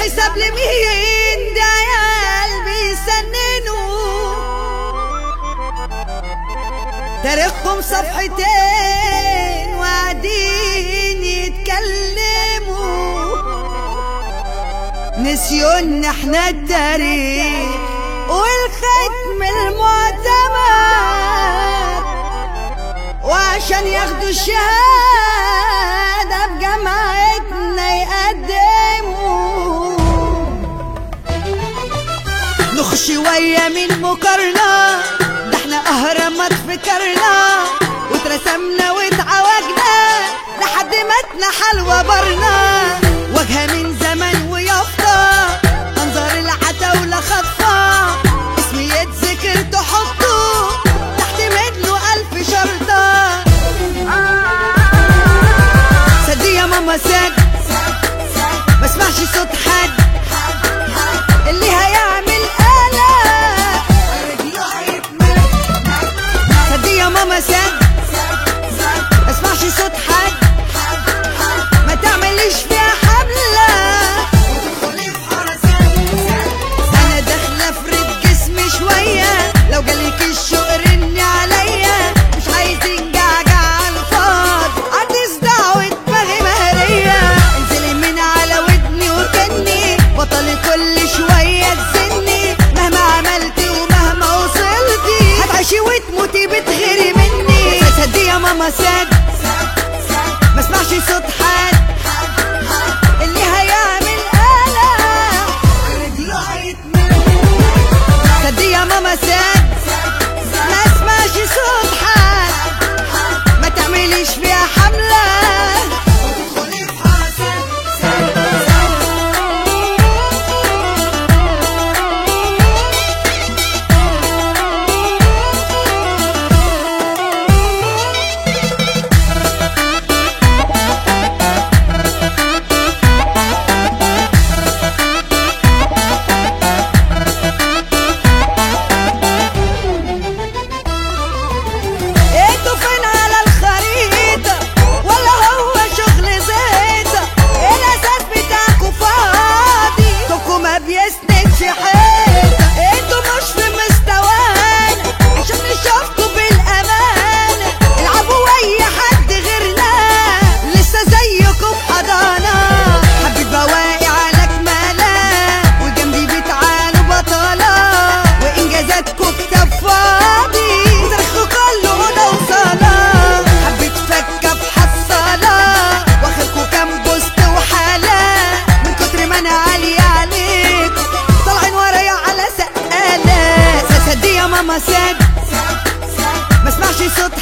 حساب لمين ده عيال بيسننوا تاريخهم صفحتين وقاعدين يتكلموا نسيوا ان احنا التاريخ والختم المعتمد وعشان ياخدوا الشهادة بجامعتنا يقدموا نخش شوية من مقارنة ده احنا اهرامات فكرنا واترسمنا واتعوجنا لحد ما اتنحل وبرنا وجهة من زمن ويافطة منظر العتاولة خطفة اسمي يتذكر تحطه تحت مدله ألف شرطة صدق يا ماما صدق ما اسمعش صوت حد اللي هيعمل قلق صدق يا ماما صدق ما اسمعش صوت حد ما تعمليش فيها حملة انا داخلة افرد جسمي شوية لو جالك الشوق رني عليا مش عايزين جعجع على الفاضي عندي صداع ودماغي مهرية انزلي من على ودني وكني بطلي كل شوية تزني مهما عملتي ومهما وصلتي هتعيشي وتموتي بتغيري مني صدقي يا ماما صدق ما اسمعش صوت حد اللي هيعمل قلق صدقي يا ماما صدق ما اسمعش صوت حد ما تعمليش فيها حملة انتوا فين على الخريطة ولا هو شغل زيطة الاساس بتاعكوا فاضي توكو ما بيسندش حيطة انتوا مش في مستوانا عشان نشوفكوا بالامانة العبوا اي حد غيرنا لسه زيكم حضانة حبيت بواقي على كمالة وجنبي بتعانوا بطالة وانجازاتكوا كتاب فاضي وتاريخكوا كله اوضه وصالة حبيت فكة بحصالة واخدكوا كام بوست وحالة من كتر ما انا عالية عليك طالعين ورايا على سقالة صدق يا ماما صدق ما اسمعش صوت